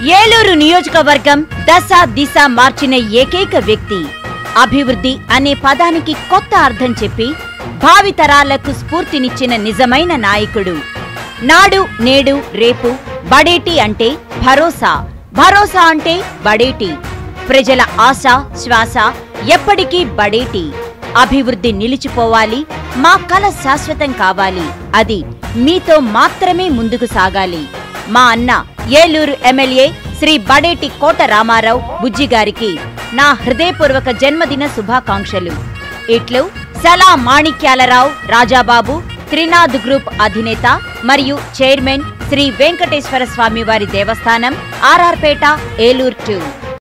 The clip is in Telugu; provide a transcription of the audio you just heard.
ఏలూరు నియోజకవర్గం దశ దిశ మార్చిన ఏకైక వ్యక్తి అభివృద్ధి అనే పదానికి కొత్త అర్థం చెప్పి భావితరాలకు స్ఫూర్తినిచ్చిన నిజమైన నాయకుడు నాడు నేడు రేపు బడేటి అంటే భరోసా భరోసా అంటే బడేటి ప్రజల ఆశ శ్వాస ఎప్పటికీ బడేటి అభివృద్ధి నిలిచిపోవాలి మా కల శాశ్వతం కావాలి అది మీతో మాత్రమే ముందుకు సాగాలి మా అన్న ఏలూరు ఎమ్మెల్యే శ్రీ బడేటి కోట రామారావు బుజ్జి గారికి నా హృదయపూర్వక జన్మదిన శుభాకాంక్షలు ఇట్లు సలా మాణిక్యాలరావు రాజాబాబు త్రినాథ్ గ్రూప్ అధినేత మరియు చైర్మన్ శ్రీ వెంకటేశ్వర స్వామి వారి దేవస్థానం ఆర్ఆర్పేట ఏలూరు టూ